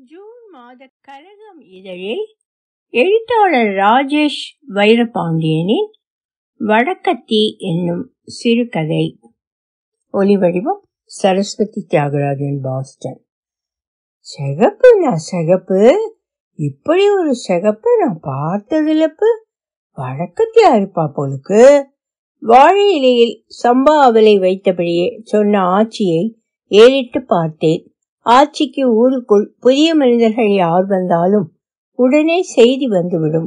June மாத கலகம் இதழில் எழுத்தாளர் ராஜேஷ் வைரபாண்டியனின் வடக்கத்தி என்னும் சிறுகதை ஒலிவடிவம் சரஸ்வதி தியாகராஜன் பாஸ்டன் சிகப்பு நான் சிகப்பு இப்படி ஒரு சிகப்பு நான் பார்த்ததில்லப்பு வழக்கத்தியா இருப்பா போலுக்கு வாழை இலையில் சம்பா அவலை வைத்தபடியே சொன்ன ஆட்சியை ஏறிட்டு பார்த்தேன் ஆட்சிக்கு ஊருக்குள் புதிய மனிதர்கள் யார் வந்தாலும் உடனே செய்தி வந்துவிடும்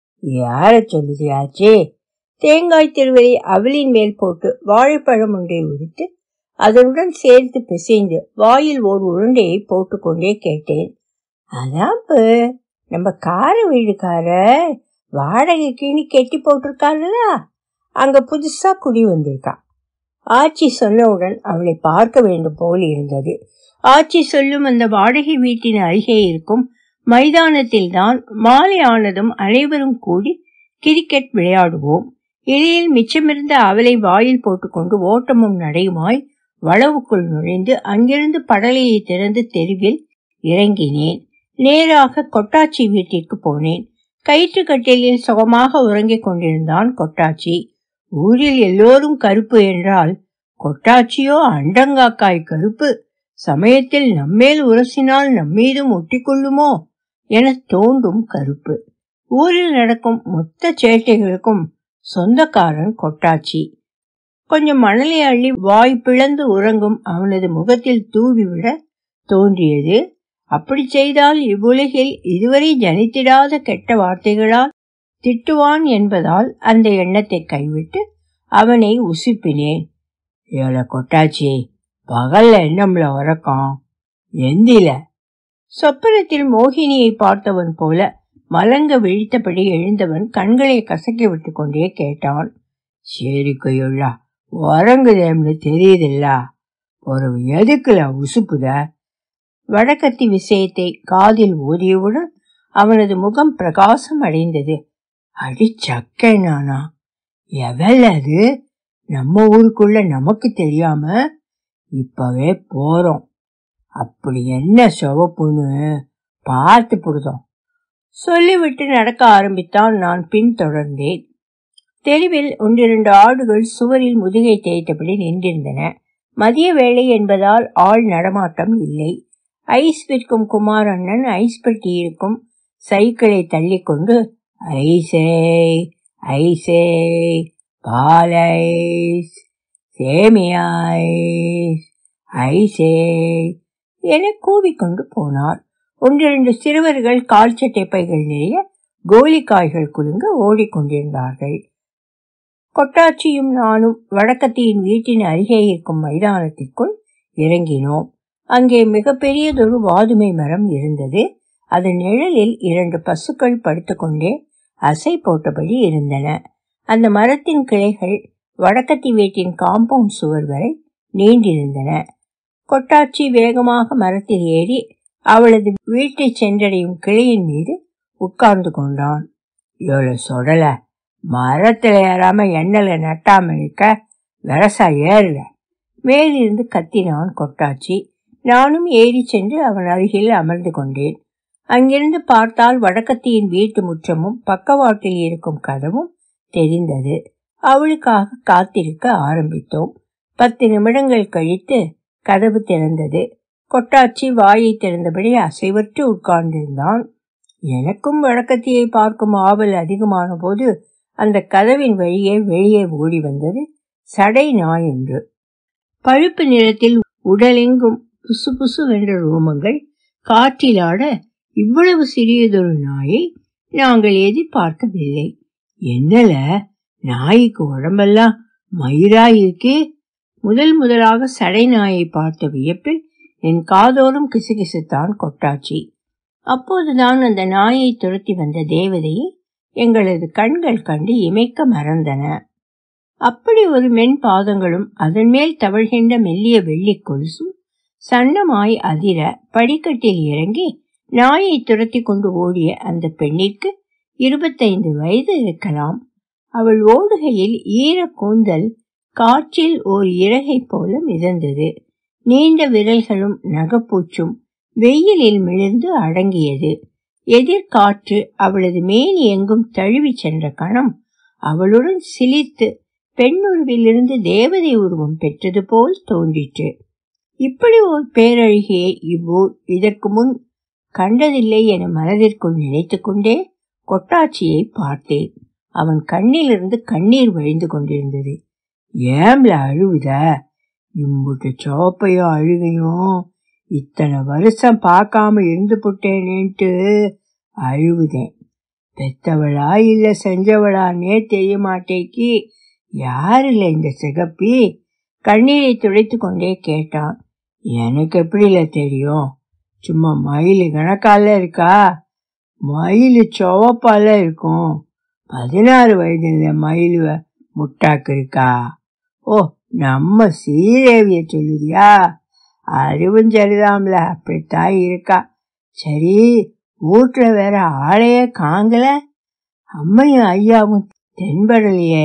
யார சொல்லுது ஆச்சே தேங்காய் திருவரை அவலின் மேல் போட்டு வாழைப்பழம் ஒன்றை உரித்து அதனுடன் சேர்த்து பிசைந்து வாயில் ஓர் உருண்டையை போட்டுக்கொண்டே கேட்டேன் அதான் நம்ம கார வீடுக்கார வாடகைக்குன்னு கெட்டி போட்டிருக்காருல அங்க புதுசா குடி வந்திருக்கா ஆச்சி சொன்னவுடன் அவளை பார்க்க வேண்டும் போல் இருந்தது ஆச்சி சொல்லும் அந்த வாடகை வீட்டின் அருகே இருக்கும் மைதானத்தில் தான் மாலை ஆனதும் அனைவரும் கூடி கிரிக்கெட் விளையாடுவோம் இலையில் மிச்சமிருந்த அவளை வாயில் போட்டுக்கொண்டு ஓட்டமும் நடையுமாய் வளவுக்குள் நுழைந்து அங்கிருந்து படலையை திறந்து தெருவில் இறங்கினேன் நேராக கொட்டாச்சி வீட்டிற்கு போனேன் கயிற்று கட்டிலில் சுகமாக உறங்கிக் கொண்டிருந்தான் கொட்டாச்சி ஊரில் எல்லோரும் கருப்பு என்றால் கொட்டாச்சியோ அண்டங்காக்காய் கருப்பு சமயத்தில் நம்மேல் உரசினால் நம்மீதும் ஒட்டிக்கொள்ளுமோ என தோன்றும் கருப்பு ஊரில் நடக்கும் மொத்த சேட்டைகளுக்கும் சொந்தக்காரன் கொட்டாச்சி கொஞ்சம் மணலை அள்ளி வாய் பிளந்து உறங்கும் அவனது முகத்தில் தூவிவிட தோன்றியது அப்படி செய்தால் இவ்வுலகில் இதுவரை ஜனித்திடாத கெட்ட வார்த்தைகளால் திட்டுவான் என்பதால் அந்த எண்ணத்தை கைவிட்டு அவனை உசுப்பினேன் ஏல கொட்டாச்சி பகல்ல என்னம்ல உறக்கம் எந்தில சொப்பனத்தில் மோகினியை பார்த்தவன் போல மலங்க விழித்தபடி எழுந்தவன் கண்களை கசக்கி விட்டு கொண்டே கேட்டான் சரி கையுள்ளா உறங்குதேம்னு தெரியுதில்ல ஒரு எதுக்குல உசுப்புத வடக்கத்தி விஷயத்தை காதில் ஓதியவுடன் அவனது முகம் பிரகாசம் அடைந்தது அடி சக்கை நானா எவல் அது நம்ம ஊருக்குள்ள நமக்கு தெரியாம இப்பவே போறோம் அப்படி என்ன சிவப்புன்னு பார்த்து புடுதோம் சொல்லிவிட்டு நடக்க ஆரம்பித்தான் நான் பின் தொடர்ந்தேன் தெருவில் ஒன்றிரண்டு ஆடுகள் சுவரில் முதுகை தேய்த்தபடி நின்றிருந்தன மதிய வேளை என்பதால் ஆள் நடமாட்டம் இல்லை ஐஸ் விற்கும் குமார் அண்ணன் ஐஸ் பெட்டி இருக்கும் சைக்கிளை தள்ளிக்கொண்டு ஐசே ஐசே பாலைஸ் சேமியாய்ஸ் ஐசே என கூவிக்கொண்டு போனார் ஒன்றிரண்டு சிறுவர்கள் கால் சட்டை பைகள் நிறைய கோலிக்காய்கள் குலுங்க ஓடிக்கொண்டிருந்தார்கள் கொட்டாச்சியும் நானும் வடக்கத்தியின் வீட்டின் அருகே இருக்கும் மைதானத்திற்குள் இறங்கினோம் அங்கே மிகப்பெரியதொரு வாதுமை மரம் இருந்தது அதன் நிழலில் இரண்டு பசுக்கள் படுத்துக்கொண்டே அசை போட்டபடி இருந்தன அந்த மரத்தின் கிளைகள் வடக்கத்தி வீட்டின் காம்பவுண்ட் சுவர் வரை நீண்டிருந்தன கொட்டாச்சி வேகமாக மரத்தில் ஏறி அவளது வீட்டை சென்றடையும் கிளையின் மீது உட்கார்ந்து கொண்டான் எவ்வளவு சொடல மரத்துல ஏறாம எண்ணல நட்டாம இருக்க விரசா ஏறல மேலிருந்து கத்தினான் கொட்டாச்சி நானும் ஏறி சென்று அவன் அருகில் அமர்ந்து கொண்டேன் அங்கிருந்து பார்த்தால் வடக்கத்தியின் வீட்டு முற்றமும் பக்கவாட்டில் இருக்கும் கதவும் தெரிந்தது அவளுக்காக காத்திருக்க ஆரம்பித்தோம் பத்து நிமிடங்கள் கழித்து கதவு திறந்தது கொட்டாச்சி வாயை திறந்தபடி அசைவற்று உட்கார்ந்திருந்தான் எனக்கும் வழக்கத்தியை பார்க்கும் ஆவல் அதிகமான போது அந்த கதவின் வழியே வெளியே ஓடி வந்தது சடை நாய் என்று பழுப்பு நிறத்தில் உடலெங்கும் புசு புசு வென்ற ரோமங்கள் காற்றிலாட இவ்வளவு சிறியதொரு நாயை நாங்கள் எதிர்பார்க்கவில்லை என்னல நாய்க்கு உடம்பெல்லாம் மயிராயிருக்கே முதல் முதலாக சடை நாயை பார்த்த வியப்பில் என் காதோறும் கிசுகிசுத்தான் கொட்டாச்சி அப்போதுதான் அந்த நாயை துரத்தி வந்த தேவதையை எங்களது கண்கள் கண்டு இமைக்க மறந்தன அப்படி ஒரு மென் பாதங்களும் அதன் மேல் தவழ்கின்ற மெல்லிய வெள்ளி கொலுசும் சன்னமாய் அதிர படிக்கட்டில் இறங்கி நாயை துரத்தி கொண்டு ஓடிய அந்த பெண்ணிற்கு இருபத்தைந்து வயது இருக்கலாம் அவள் ஓடுகையில் ஈர கூந்தல் காற்றில் ஓர் இறகை போல மிதந்தது நீண்ட விரல்களும் நகப்பூச்சும் வெயிலில் மிளிர்ந்து அடங்கியது எதிர்காற்று அவளது மேனி எங்கும் தழுவி சென்ற கணம் அவளுடன் சிலித்து பெண்ணுருவிலிருந்து தேவதை உருவம் பெற்றது போல் தோன்றிற்று இப்படி ஒரு பேரழகியை இவ்வூர் இதற்கு முன் கண்டதில்லை என மனதிற்குள் நினைத்து கொண்டே கொட்டாச்சியை பார்த்தேன் அவன் கண்ணிலிருந்து கண்ணீர் வழிந்து கொண்டிருந்தது ஏம்ல அழுவுத இம்புட்டு சோப்பையும் அழுகையும் இத்தனை வருஷம் பார்க்காம இருந்து புட்டேனேன்ட்டு அழுவுதேன் பெத்தவளா இல்ல செஞ்சவளான்னே தெரிய மாட்டேக்கி யாருல இந்த சிகப்பி கண்ணீரை துடைத்து கொண்டே கேட்டான் எனக்கு எப்படில தெரியும் சும்மா மயில் கணக்கால இருக்கா மயில் சுவப்பால இருக்கும் பதினாறு வயதுல மயில் முட்டாக்கு இருக்கா ஓ நம்ம சீதேவிய சொல்லுதியா அறிவும் சரிதாம்ல அப்படித்தான் இருக்கா சரி வீட்டுல வேற ஆளையே காங்கல அம்மையும் ஐயாவும் தென்படலையே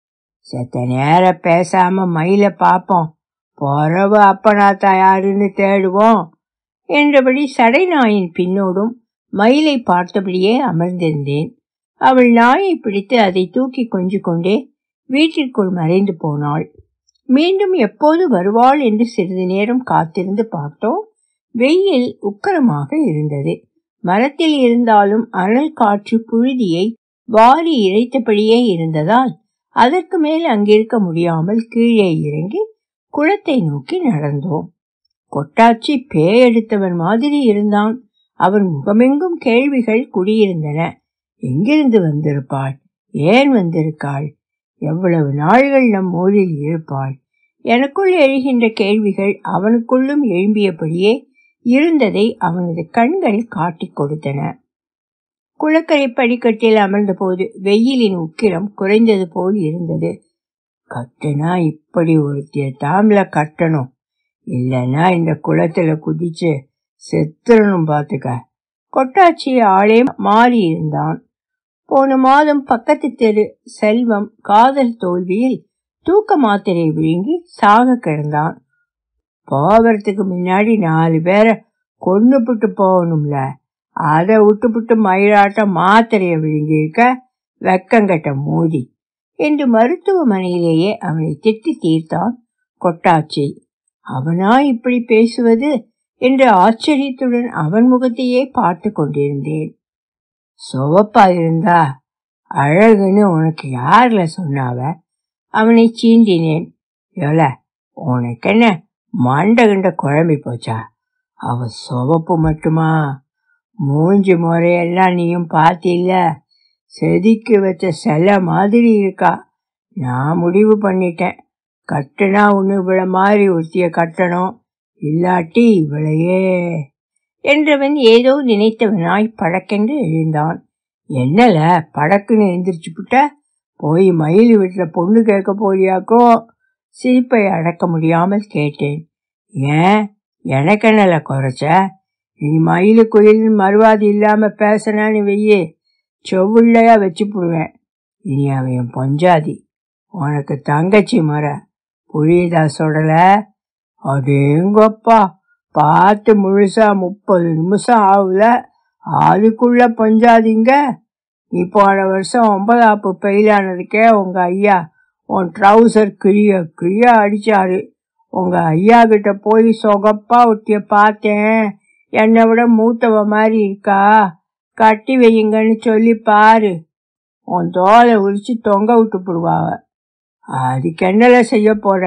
செத்த நேரம் பேசாம மயில பாப்போம் பொறவு அப்பனாத்தா யாருன்னு தேடுவோம் என்றபடி சடை நாயின் பின்னோடும் மயிலை பார்த்தபடியே அமர்ந்திருந்தேன் அவள் நாயை பிடித்து அதை தூக்கி கொஞ்சு கொண்டே வீட்டிற்குள் மறைந்து போனாள் மீண்டும் எப்போது வருவாள் என்று சிறிது நேரம் காத்திருந்து பார்த்தோம் வெயில் உக்கரமாக இருந்தது மரத்தில் இருந்தாலும் அனல் காற்று புழுதியை வாரி இறைத்தபடியே இருந்ததால் அதற்கு மேல் அங்கிருக்க முடியாமல் கீழே இறங்கி குளத்தை நோக்கி நடந்தோம் கொட்டாச்சி பேயெடுத்தவன் மாதிரி இருந்தான் அவன் முகமெங்கும் கேள்விகள் குடியிருந்தன எங்கிருந்து வந்திருப்பாள் ஏன் வந்திருக்காள் எவ்வளவு நாள்கள் நம் ஊரில் இருப்பாள் எனக்குள் எழுகின்ற கேள்விகள் அவனுக்குள்ளும் எழும்பியபடியே இருந்ததை அவனது கண்கள் காட்டிக் கொடுத்தன குளக்கரை படிக்கட்டில் அமர்ந்தபோது வெயிலின் உக்கிரம் குறைந்தது போல் இருந்தது கட்டுனா இப்படி ஒருத்திய தாம்ல கட்டணும் இல்லைன்னா இந்த குளத்துல குதிச்சு செத்துறணும் பாத்துக்க கொட்டாச்சி ஆளே மாறி இருந்தான் போன மாதம் பக்கத்து தெரு செல்வம் காதல் தோல்வியில் தூக்க மாத்திரை விழுங்கி சாக கிடந்தான் போவறதுக்கு முன்னாடி நாலு பேரை கொண்டுபிட்டு போகணும்ல அதை விட்டுப்புட்டு மயிலாட்டம் மாத்திரைய விழுங்கியிருக்க வெக்கங்கட்ட மூடி என்று மருத்துவமனையிலேயே அவனை திட்டி தீர்த்தான் கொட்டாச்சி அவனா இப்படி பேசுவது என்று ஆச்சரியத்துடன் அவன் முகத்தையே பார்த்து கொண்டிருந்தேன் சுவப்பா இருந்தா அழகுன்னு உனக்கு யார்ல சொன்னாவ அவனை சீண்டினேன் யோல உனக்கு என்ன மண்டகண்ட குழம்பி போச்சா அவ சுவப்பு மட்டுமா மூஞ்சி முறையெல்லாம் நீயும் பார்த்தில்ல செதுக்கி வச்ச சிலை மாதிரி இருக்கா நான் முடிவு பண்ணிட்டேன் கட்டுனா ஒன்று இவளை மாதிரி ஒருத்திய கட்டணும் இல்லாட்டி இவளையே என்றவன் ஏதோ நினைத்தவனாய் படக்கென்று எழுந்தான் என்னல படக்குன்னு எந்திரிச்சு புட்ட போய் மயில் வீட்டில் பொண்ணு கேட்க போறியாக்கோ சிரிப்பை அடக்க முடியாமல் கேட்டேன் ஏன் எனக்கு என்னல குறைச்ச நீ மயிலு குயில் மறுவாதி இல்லாம பேசினான்னு வெய்யே செவ்வுள்ளையா வச்சு போடுவேன் இனி அவன் பொஞ்சாதி உனக்கு தங்கச்சி மர புரியுதா சொல்லல அடேங்கப்பா பார்த்து முழுசா முப்பது நிமிஷம் ஆகுல அதுக்குள்ள பஞ்சாதீங்க நீ போன வருஷம் ஒன்பதாப்பு பெயிலானதுக்கே உங்க ஐயா உன் ட்ரௌசர் கிழிய கிழிய அடிச்சாரு உங்க ஐயா கிட்ட போய் சொகப்பா ஒட்டிய பார்த்தேன் என்னை விட மூத்தவ மாதிரி இருக்கா கட்டி வையுங்கன்னு சொல்லி பாரு உன் தோலை உரிச்சு தொங்க விட்டு போடுவாவ அதுக்கு என்னல செய்ய போற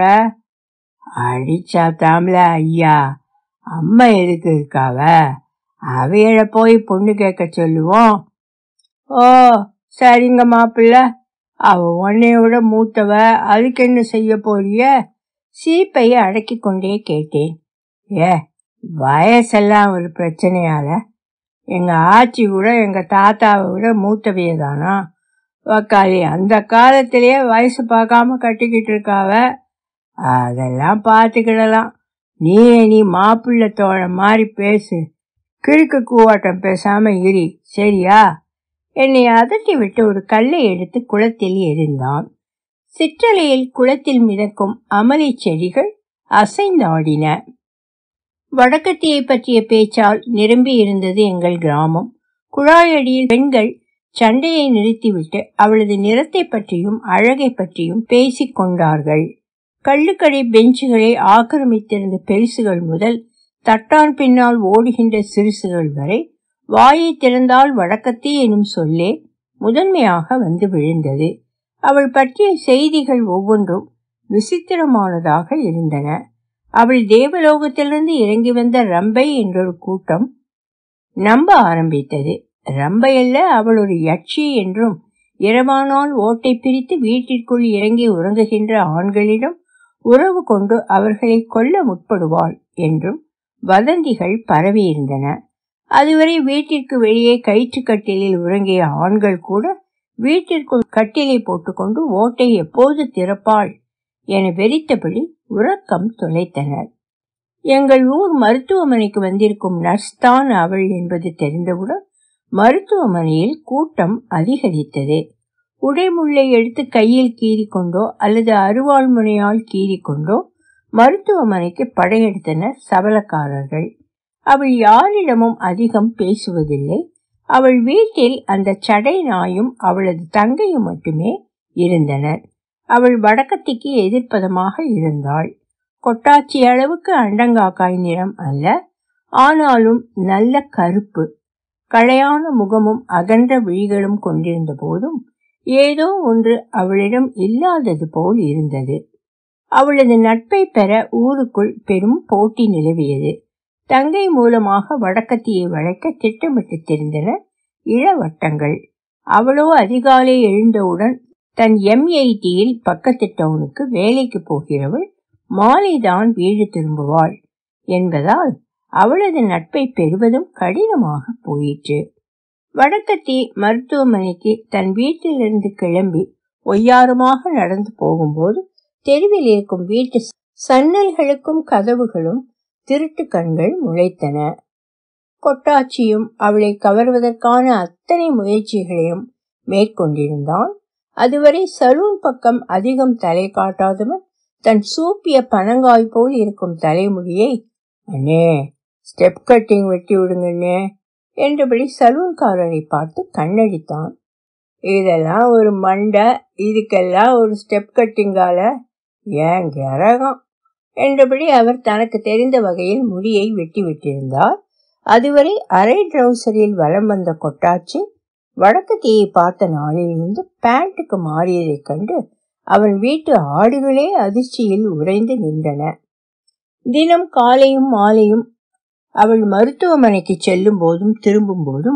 அடிச்சா தாமல ஐயா அம்மா எதுக்கு இருக்காவ அவையில போய் பொண்ணு கேட்க சொல்லுவோம் ஓ சரிங்க மாப்பிள்ள அவ உன்னையோட மூத்தவ அதுக்கு என்ன செய்ய போறிய சீப்பை அடக்கி கொண்டே கேட்டேன் ஏ வயசெல்லாம் ஒரு பிரச்சனையால எங்க ஆச்சி கூட எங்க தாத்தாவை விட மூத்தவைய தானா வக்காளி அந்த காலத்திலேயே வயசு பார்க்காம கட்டிக்கிட்டு இருக்காவ அதெல்லாம் பார்த்துக்கிடலாம் நீ நீ மாப்பிள்ளை தோழன் மாதிரி பேசு கிழக்கு கூவாட்டம் பேசாம இரி சரியா என்னை அதட்டி விட்டு ஒரு கல்லை எடுத்து குளத்தில் எரிந்தான் சிற்றலையில் குளத்தில் மிதக்கும் அமளி செடிகள் அசைந்தாடின வடக்கத்தியை பற்றிய பேச்சால் நிரம்பி இருந்தது எங்கள் கிராமம் குழாயடியில் பெண்கள் சண்டையை நிறுத்திவிட்டு அவளது நிறத்தை பற்றியும் அழகை பற்றியும் பேசிக் கொண்டார்கள் கள்ளுக்கடை பெஞ்சுகளை ஆக்கிரமித்திருந்த பெருசுகள் முதல் தட்டான் பின்னால் ஓடுகின்ற சிறுசுகள் வரை வாயை திறந்தால் வழக்கத்தி எனும் சொல்லே முதன்மையாக வந்து விழுந்தது அவள் பற்றிய செய்திகள் ஒவ்வொன்றும் விசித்திரமானதாக இருந்தன அவள் தேவலோகத்திலிருந்து இறங்கி வந்த ரம்பை என்றொரு கூட்டம் நம்ப ஆரம்பித்தது ரம்பையல்ல அவள் ஒரு யட்சி என்றும் இரவானால் ஓட்டை பிரித்து வீட்டிற்குள் இறங்கி உறங்குகின்ற ஆண்களிடம் உறவு கொண்டு அவர்களை கொல்ல முற்படுவாள் என்றும் வதந்திகள் பரவியிருந்தன அதுவரை வீட்டிற்கு வெளியே கயிற்றுக்கட்டிலில் உறங்கிய ஆண்கள் கூட வீட்டிற்குள் கட்டிலை போட்டுக்கொண்டு ஓட்டை எப்போது திறப்பாள் என வெறித்தபடி உறக்கம் தொலைத்தனர் எங்கள் ஊர் மருத்துவமனைக்கு வந்திருக்கும் நர்ஸ் தான் அவள் என்பது தெரிந்தவுடன் மருத்துவமனையில் கூட்டம் அதிகரித்தது உடைமுள்ளை எடுத்து கையில் கீறிக்கொண்டோ அல்லது அருவாள் முனையால் கீறிக்கொண்டோ மருத்துவமனைக்கு படையெடுத்தனர் சபலக்காரர்கள் அவள் யாரிடமும் அதிகம் பேசுவதில்லை அவள் வீட்டில் அந்த சடை நாயும் அவளது தங்கையும் மட்டுமே இருந்தனர் அவள் வடக்கத்திக்கு எதிர்ப்பதமாக இருந்தாள் கொட்டாச்சி அளவுக்கு அண்டங்காக்காய் நிறம் அல்ல ஆனாலும் நல்ல கருப்பு களையான முகமும் அகன்ற விழிகளும் கொண்டிருந்த போதும் ஏதோ ஒன்று அவளிடம் இல்லாதது போல் இருந்தது அவளது நட்பை பெற ஊருக்குள் பெரும் போட்டி நிலவியது தங்கை மூலமாக வடக்கத்தியை வளைக்க திட்டமிட்டு தெரிந்தனர் இளவட்டங்கள் அவளோ அதிகாலை எழுந்தவுடன் தன் எம் எயிட்டியில் பக்கத்து டவுனுக்கு வேலைக்கு போகிறவள் மாலைதான் வீடு திரும்புவாள் என்பதால் அவளது நட்பை பெறுவதும் கடினமாக போயிற்று வடக்கத்தி மருத்துவமனைக்கு தன் வீட்டிலிருந்து கிளம்பி ஒய்யாரமாக நடந்து போகும்போது தெருவில் இருக்கும் வீட்டு சன்னல்களுக்கும் கதவுகளும் திருட்டு கண்கள் முளைத்தன கொட்டாச்சியும் அவளை கவர்வதற்கான அத்தனை முயற்சிகளையும் மேற்கொண்டிருந்தான் அதுவரை சலூன் பக்கம் அதிகம் தலை காட்டாதவன் தன் சூப்பிய பனங்காய் போல் இருக்கும் தலைமுடியை அண்ணே ஸ்டெப் கட்டிங் வெட்டி விடுங்கண்ணே என்றபடி சலூன்காரரை பார்த்து கண்ணடித்தான் இதெல்லாம் ஒரு மண்டை இதுக்கெல்லாம் ஒரு ஸ்டெப் கட்டிங்கால ஏன் கிரகம் என்றபடி அவர் தனக்கு தெரிந்த வகையில் முடியை வெட்டி விட்டிருந்தார் அதுவரை அரை ட்ரௌசரில் வலம் வந்த கொட்டாச்சி வடக்கு தீயை பார்த்த நாளிலிருந்து பேண்ட்டுக்கு மாறியதைக் கண்டு அவன் வீட்டு ஆடுகளே அதிர்ச்சியில் உறைந்து நின்றன தினம் காலையும் மாலையும் அவள் மருத்துவமனைக்கு செல்லும் போதும் திரும்பும் போதும்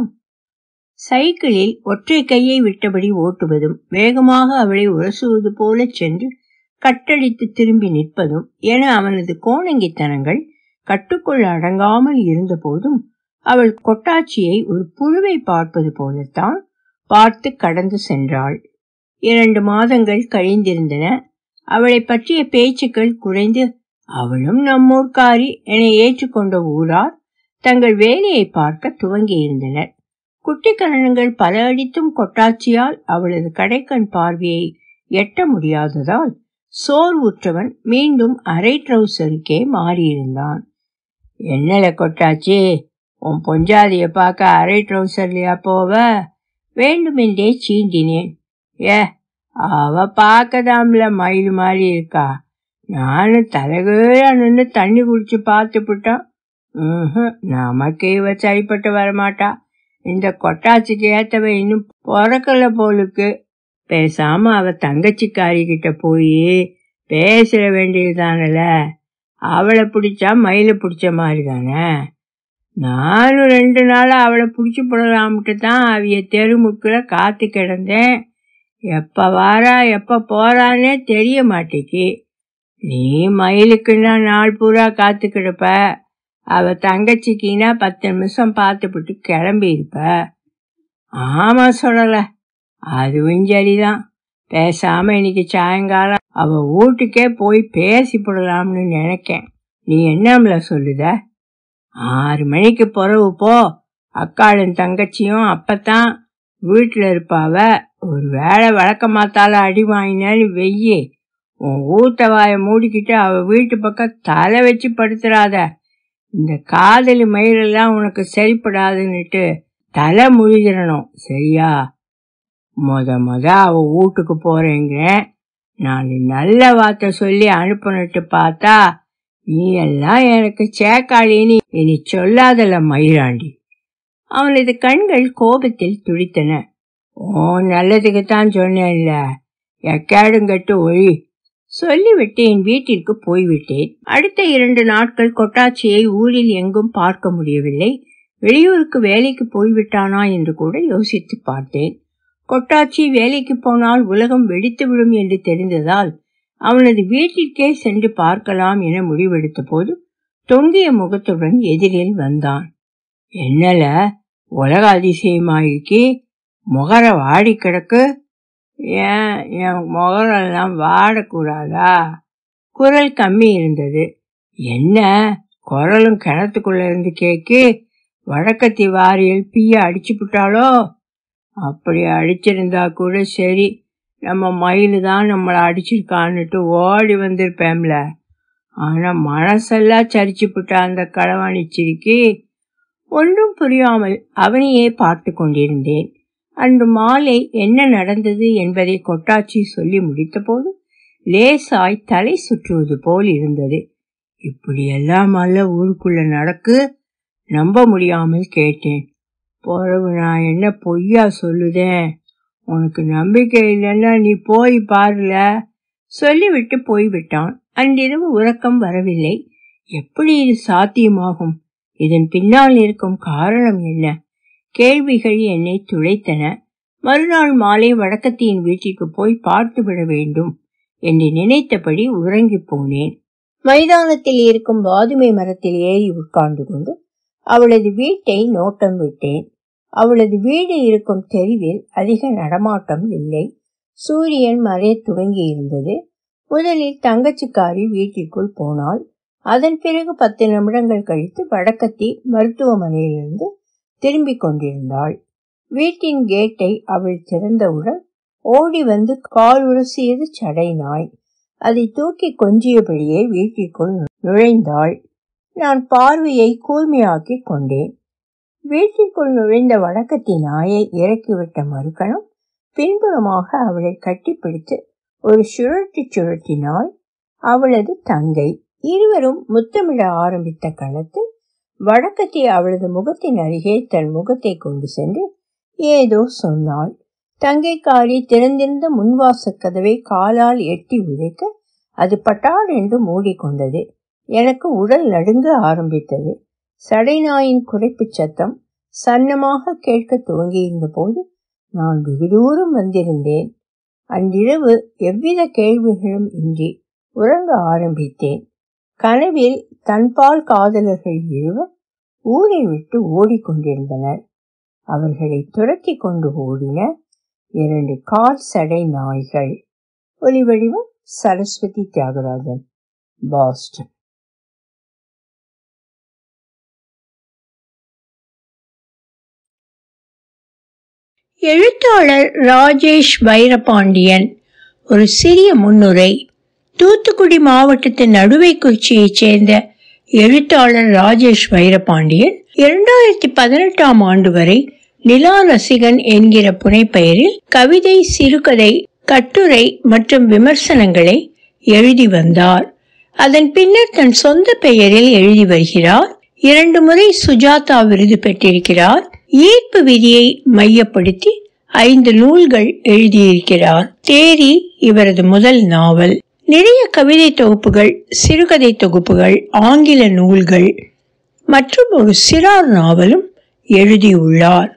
சைக்கிளில் ஒற்றை கையை விட்டபடி ஓட்டுவதும் வேகமாக அவளை உரசுவது போல சென்று கட்டடித்து திரும்பி நிற்பதும் என அவனது கோணங்கித்தனங்கள் கட்டுக்குள் அடங்காமல் இருந்த போதும் அவள் கொட்டாச்சியை ஒரு புழுவை பார்ப்பது போலத்தான் பார்த்து கடந்து சென்றாள் இரண்டு மாதங்கள் கழிந்திருந்தன அவளை பற்றிய பேச்சுக்கள் குறைந்து அவளும் நம்மூர்க்காரி என ஏற்றுக்கொண்ட ஊரார் தங்கள் வேலையை பார்க்க துவங்கியிருந்தனர் குட்டிக்கரணங்கள் பல அடித்தும் கொட்டாச்சியால் அவளது கடைக்கண் பார்வையை எட்ட முடியாததால் சோர்வுற்றவன் மீண்டும் அரை ட்ரௌசருக்கே மாறியிருந்தான் என்னல கொட்டாச்சி உன் பொஞ்சாதிய பார்க்க அரை ட்ரௌசர்லையா போவ வேண்டுமென்றே சீண்டினேன் ஏ அவ பார்க்கதாம்ல மயில் மாதிரி இருக்கா நானும் தலைகீழா நின்று தண்ணி குடிச்சு பார்த்துப்புட்டான் நமக்கு இவ சரிப்பட்டு வரமாட்டா இந்த கொட்டாச்சிக்கு ஏத்தவ இன்னும் பிறக்கல போலுக்கு பேசாம அவ தங்கச்சிக்காரி கிட்ட போய் பேசிட வேண்டியதுதானல அவளை பிடிச்சா மயில பிடிச்ச மாதிரி தானே நானும் ரெண்டு நாளா அவளை பிடிச்சி போடலாம்ட்டு தான் அவிய தெருமுக்கில் காத்து கிடந்தேன் எப்ப வாரா எப்ப போறானே தெரிய மாட்டேக்கு நீ மயிலுக்குன்னா நாள் பூரா காத்து கிடப்ப அவ தங்கச்சிக்கினா பத்து நிமிஷம் பார்த்துப்புட்டு கிளம்பி இருப்ப ஆமா சொல்லல அதுவும் சரிதான் பேசாம இன்னைக்கு சாயங்காலம் அவ வீட்டுக்கே போய் பேசி போடலாம்னு நினைக்கேன் நீ என்னம்ல சொல்லுத ஆறு மணிக்கு பிறகு போ அக்காளும் தங்கச்சியும் அப்பத்தான் வீட்டில் இருப்பாவ ஒரு வேளை வழக்கமாத்தால அடி வாங்கினாலும் வெய்யி உன் ஊத்த வாயை மூடிக்கிட்டு அவ வீட்டு பக்கம் தலை வச்சு படுத்துறாத இந்த காதலி மயிரெல்லாம் உனக்கு சரிப்படாதுன்னுட்டு தலை முழுகிறணும் சரியா முத முத அவ வீட்டுக்கு போறேங்கிறேன் நான் நல்ல வார்த்தை சொல்லி அனுப்புனட்டு பார்த்தா நீ எல்லாம் எனக்கு சேக்காளின்னு இனி சொல்லாதல மயிராண்டி அவனது கண்கள் கோபத்தில் துடித்தன ஓ நல்லதுக்கு தான் சொன்னேன்ல எக்காடுங்கட்டு ஒழி சொல்லிவிட்டு என் வீட்டிற்கு போய்விட்டேன் அடுத்த இரண்டு நாட்கள் கொட்டாச்சியை ஊரில் எங்கும் பார்க்க முடியவில்லை வெளியூருக்கு வேலைக்கு போய்விட்டானா என்று கூட யோசித்து பார்த்தேன் கொட்டாச்சி வேலைக்கு போனால் உலகம் வெடித்துவிடும் என்று தெரிந்ததால் அவனது வீட்டிற்கே சென்று பார்க்கலாம் என முடிவெடுத்த போது தொங்கிய முகத்துடன் எதிரில் வந்தான் என்னல உலக அதிசயமாயிக்கு முகர வாடி கிடக்கு ஏன் என் முகரெல்லாம் வாடக்கூடாதா குரல் கம்மி இருந்தது என்ன குரலும் கிணத்துக்குள்ள இருந்து கேக்கு வழக்கத்தி வாரியில் பீய அடிச்சு விட்டாளோ அப்படி அடிச்சிருந்தா கூட சரி நம்ம மயில் தான் நம்மளை அடிச்சிருக்கான்னுட்டு ஓடி வந்திருப்பேன்ல ஆனா மனசெல்லாம் சரிச்சு விட்டா அந்த களவாணி சிரிக்கி ஒன்றும் புரியாமல் அவனையே பார்த்து கொண்டிருந்தேன் அன்று மாலை என்ன நடந்தது என்பதை கொட்டாச்சி சொல்லி முடித்தபோது லேசாய் தலை சுற்றுவது போல் இருந்தது இப்படியெல்லாம் அல்ல ஊருக்குள்ள நடக்கு நம்ப முடியாமல் கேட்டேன் பிறகு நான் என்ன பொய்யா சொல்லுதேன் உனக்கு நம்பிக்கை இல்லைன்னா நீ போய் பாருல சொல்லிவிட்டு போய்விட்டான் அன்றிரவு உறக்கம் வரவில்லை எப்படி இது சாத்தியமாகும் இதன் பின்னால் இருக்கும் காரணம் என்ன கேள்விகள் என்னை துளைத்தன மறுநாள் மாலை வழக்கத்தின் வீட்டிற்கு போய் பார்த்து விட வேண்டும் என்று நினைத்தபடி உறங்கி போனேன் மைதானத்தில் இருக்கும் வாதுமை மரத்தில் ஏறி உட்கார்ந்து கொண்டு அவளது வீட்டை நோட்டம் விட்டேன் அவளது வீடு இருக்கும் தெருவில் அதிக நடமாட்டம் இல்லை சூரியன் மறைய துவங்கி இருந்தது முதலில் தங்கச்சிக்காரி வீட்டிற்குள் போனாள் அதன் பிறகு பத்து நிமிடங்கள் கழித்து வடக்கத்தி மருத்துவமனையிலிருந்து திரும்பிக் கொண்டிருந்தாள் வீட்டின் கேட்டை அவள் திறந்தவுடன் ஓடி வந்து கால் உரசியது சடை நாய் அதை தூக்கி கொஞ்சியபடியே வீட்டிற்குள் நுழைந்தாள் நான் பார்வையை கூர்மையாக்கி கொண்டேன் வீட்டிற்குள் நுழைந்த வழக்கத்தி நாயை இறக்கிவிட்ட மறுக்கணம் பின்புறமாக அவளை கட்டிப்பிடித்து ஒரு சுழட்டி சுழட்டினாள் அவளது தங்கை இருவரும் முத்தமிட ஆரம்பித்த கணத்தில் வழக்கத்தை அவளது முகத்தின் அருகே தன் முகத்தை கொண்டு சென்று ஏதோ சொன்னாள் தங்கைக்காரி திறந்திருந்த முன்வாசக் கதவை காலால் எட்டி உதைக்க அது பட்டாள் என்று மூடிக்கொண்டது எனக்கு உடல் நடுங்க ஆரம்பித்தது சடைநாயின் குறைப்புச் சத்தம் சன்னமாக கேட்க துவங்கியிருந்த போது நான் வெகு தூரம் வந்திருந்தேன் அன்றிரவு எவ்வித கேள்விகளும் இன்றி உறங்க ஆரம்பித்தேன் கனவில் தன்பால் காதலர்கள் இருவர் ஊரை விட்டு ஓடிக்கொண்டிருந்தனர் அவர்களை துரத்தி கொண்டு ஓடின இரண்டு கால் சடை நாய்கள் ஒலிவடிவம் சரஸ்வதி தியாகராஜன் பாஸ்டன் எழுத்தாளர் ராஜேஷ் வைரபாண்டியன் ஒரு சிறிய முன்னுரை தூத்துக்குடி மாவட்டத்தின் நடுவைக்குறிச்சியைச் சேர்ந்த எழுத்தாளர் ராஜேஷ் வைரபாண்டியன் இரண்டாயிரத்தி பதினெட்டாம் ஆண்டு வரை நிலா ரசிகன் என்கிற புனைப்பெயரில் கவிதை சிறுகதை கட்டுரை மற்றும் விமர்சனங்களை எழுதி வந்தார் அதன் பின்னர் தன் சொந்த பெயரில் எழுதி வருகிறார் இரண்டு முறை சுஜாதா விருது பெற்றிருக்கிறார் ஈர்ப்பு விதியை மையப்படுத்தி ஐந்து நூல்கள் எழுதியிருக்கிறார் தேரி இவரது முதல் நாவல் நிறைய கவிதை தொகுப்புகள் சிறுகதை தொகுப்புகள் ஆங்கில நூல்கள் மற்றும் ஒரு சிறார் நாவலும் எழுதியுள்ளார்